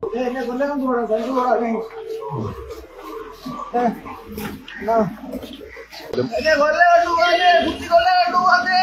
എന്നെ കൊല്ലാൻ പോടാ കണ്ടു പോടാ നീ ഏ, എന്നാ. എന്നെ കൊല്ലാൻ പോവാനേ കുത്തി കൊല്ലാൻ പോവാനേ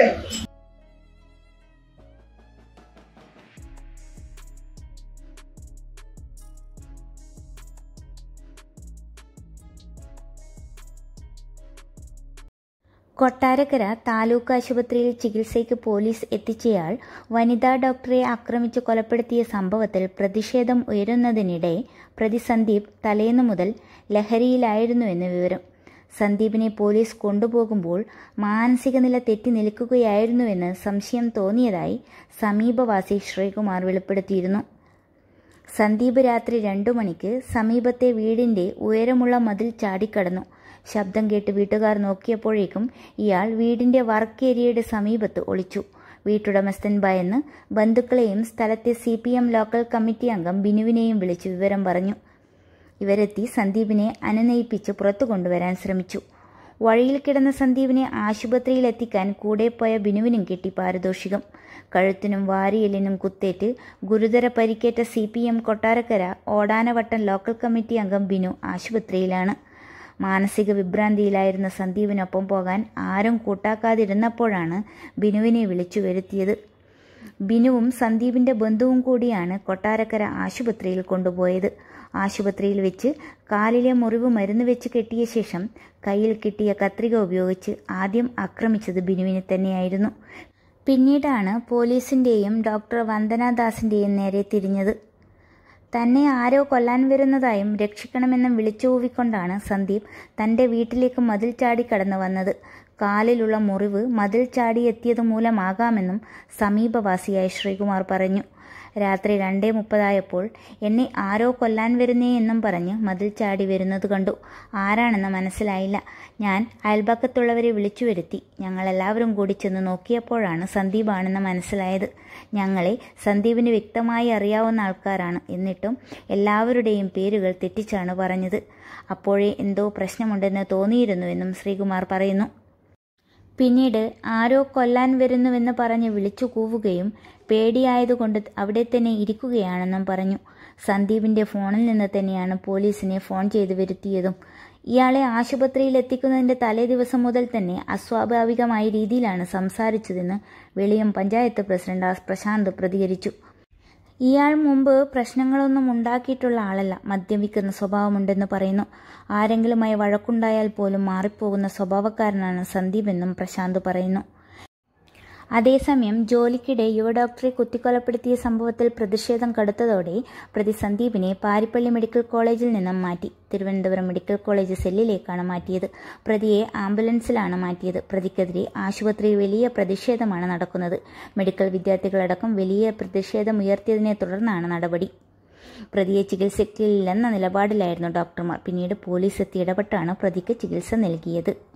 കൊട്ടാരക്കര താലൂക്ക് ആശുപത്രിയിൽ ചികിത്സയ്ക്ക് പോലീസ് എത്തിച്ചയാൾ വനിതാ ഡോക്ടറെ ആക്രമിച്ച് കൊലപ്പെടുത്തിയ സംഭവത്തിൽ പ്രതിഷേധം ഉയരുന്നതിനിടെ പ്രതി സന്ദീപ് തലേന്നു മുതൽ ലഹരിയിലായിരുന്നുവെന്ന് വിവരം സന്ദീപിനെ പോലീസ് കൊണ്ടുപോകുമ്പോൾ മാനസിക നില തെറ്റി നിൽക്കുകയായിരുന്നുവെന്ന് സംശയം തോന്നിയതായി സമീപവാസി ശ്രീകുമാർ വെളിപ്പെടുത്തിയിരുന്നു സന്ദീപ് രാത്രി രണ്ടു മണിക്ക് സമീപത്തെ വീടിന്റെ ഉയരമുള്ള മതിൽ ചാടിക്കടന്നു ശബ്ദം കേട്ട് വീട്ടുകാർ നോക്കിയപ്പോഴേക്കും ഇയാൾ വീടിന്റെ വർക്ക് ഏരിയയുടെ സമീപത്ത് ഒളിച്ചു വീട്ടുടമസ്ഥൻ ഭയന്ന് ബന്ധുക്കളെയും സ്ഥലത്തെ C P M local committee അംഗം ബിനുവിനെയും വിളിച്ച് വിവരം പറഞ്ഞു ഇവരെത്തി സന്ദീപിനെ അനുനയിപ്പിച്ച് പുറത്തു കൊണ്ടുവരാൻ ശ്രമിച്ചു വഴിയിൽ കിടന്ന സന്ദീപിനെ ആശുപത്രിയിൽ എത്തിക്കാൻ കൂടെ പോയ ബിനുവിനും കിട്ടി പാരിതോഷികം കഴുത്തിനും വാരിയെല്ലിനും കുത്തേറ്റ് ഗുരുതര പരിക്കേറ്റ C P M Kottarakkara Odanavattam local committee അംഗം ബിനു ആശുപത്രിയിലാണ് മാനസിക വിഭ്രാന്തിയിലായിരുന്ന സന്ദീപിനൊപ്പം പോകാൻ ആരും കൂട്ടാക്കാതിരുന്നപ്പോഴാണ് ബിനുവിനെ വിളിച്ചു വരുത്തിയത് ബിനുവും സന്ദീപിന്റെ ബന്ധുവും കൂടിയാണ് കൊട്ടാരക്കര ആശുപത്രിയിൽ കൊണ്ടുപോയത് ആശുപത്രിയിൽ വെച്ച് കാലിലെ മുറിവ് മരുന്ന് വെച്ച് കെട്ടിയ ശേഷം കയ്യിൽ കിട്ടിയ കത്രിക ഉപയോഗിച്ച് ആദ്യം ആക്രമിച്ചത് ബിനുവിനെ തന്നെയായിരുന്നു പിന്നീടാണ് പോലീസിന്റെയും ഡോക്ടർ വന്ദനാദാസിന്റെയും നേരെ തിരിഞ്ഞത് തന്നെ ആരോ കൊല്ലാൻ വരുന്നതായും രക്ഷിക്കണമെന്നും വിളിച്ചുകൂവിക്കൊണ്ടാണ് സന്ദീപ് തന്റെ വീട്ടിലേക്ക് മതിൽ ചാടി കടന്നു വന്നത് കാലിലുള്ള മുറിവ് മതിൽ ചാടിയെത്തിയത് മൂലമാകാമെന്നും സമീപവാസിയായ ശ്രീകുമാർ പറഞ്ഞു രാത്രി രണ്ടേ മുപ്പതായപ്പോൾ എന്നെ ആരോ കൊല്ലാൻ വരുന്നേ എന്നും പറഞ്ഞ് മതിൽ ചാടി വരുന്നത് കണ്ടു ആരാണെന്ന് മനസ്സിലായില്ല ഞാൻ അയൽപക്കത്തുള്ളവരെ വിളിച്ചു വരുത്തി ഞങ്ങളെല്ലാവരും കൂടി ചെന്ന് നോക്കിയപ്പോഴാണ് സന്ദീപാണെന്ന് മനസ്സിലായത് ഞങ്ങളെ സന്ദീപിന് വ്യക്തമായി അറിയാവുന്ന ആൾക്കാരാണ് എന്നിട്ടും എല്ലാവരുടെയും പേരുകൾ തെറ്റിച്ചാണ് പറഞ്ഞത് അപ്പോഴേ എന്തോ പ്രശ്നമുണ്ടെന്ന് തോന്നിയിരുന്നുവെന്നും ശ്രീകുമാർ പറയുന്നു പിന്നീട് ആരോ കൊല്ലാൻ വരുന്നുവെന്ന് പറഞ്ഞ് വിളിച്ചു കൂവുകയും പേടിയായതുകൊണ്ട് അവിടെ തന്നെ ഇരിക്കുകയാണെന്നും പറഞ്ഞു സന്ദീപിന്റെ ഫോണിൽ നിന്ന് തന്നെയാണ് പോലീസിനെ ഫോൺ ചെയ്ത് വരുത്തിയതും ഇയാളെ ആശുപത്രിയിൽ എത്തിക്കുന്നതിന്റെ തലേ ദിവസം മുതൽ തന്നെ അസ്വാഭാവികമായ രീതിയിലാണ് സംസാരിച്ചതെന്ന് വെളിയം പഞ്ചായത്ത് പ്രസിഡന്റ് ആർ പ്രശാന്ത് പ്രതികരിച്ചു ഇയാൾ മുമ്പ് പ്രശ്നങ്ങളൊന്നും ഉണ്ടാക്കിയിട്ടുള്ള ആളല്ല മദ്യപിക്കുന്ന സ്വഭാവമുണ്ടെന്ന് പറയുന്നു ആരെങ്കിലുമായി വഴക്കുണ്ടായാൽ പോലും മാറിപ്പോകുന്ന സ്വഭാവക്കാരനാണ് സന്ദീപ് എന്നും പ്രശാന്ത് പറയുന്നു അതേസമയം ജോലിക്കിടെ യുവഡോക്ടറെ കുത്തിക്കൊലപ്പെടുത്തിയ സംഭവത്തിൽ പ്രതിഷേധം കടുത്തതോടെ പ്രതി സന്ദീപിനെ പാരിപ്പള്ളി മെഡിക്കൽ കോളേജിൽ നിന്നും മാറ്റി തിരുവനന്തപുരം മെഡിക്കൽ കോളേജ് സെല്ലിലേക്കാണ് മാറ്റിയത് പ്രതിയെ ആംബുലൻസിലാണ് മാറ്റിയത് പ്രതിക്കെതിരെ ആശുപത്രിയിൽ വലിയ പ്രതിഷേധമാണ് നടക്കുന്നത് മെഡിക്കൽ വിദ്യാർത്ഥികളടക്കം വലിയ പ്രതിഷേധം ഉയർത്തിയതിനെ തുടർന്നാണ് നടപടി പ്രതിയെ ചികിത്സയ്ക്കില്ലെന്ന നിലപാടിലായിരുന്നു ഡോക്ടർമാർ പിന്നീട് പോലീസ് എത്തി ഇടപെട്ടാണ് പ്രതിക്ക് ചികിത്സ നൽകിയത്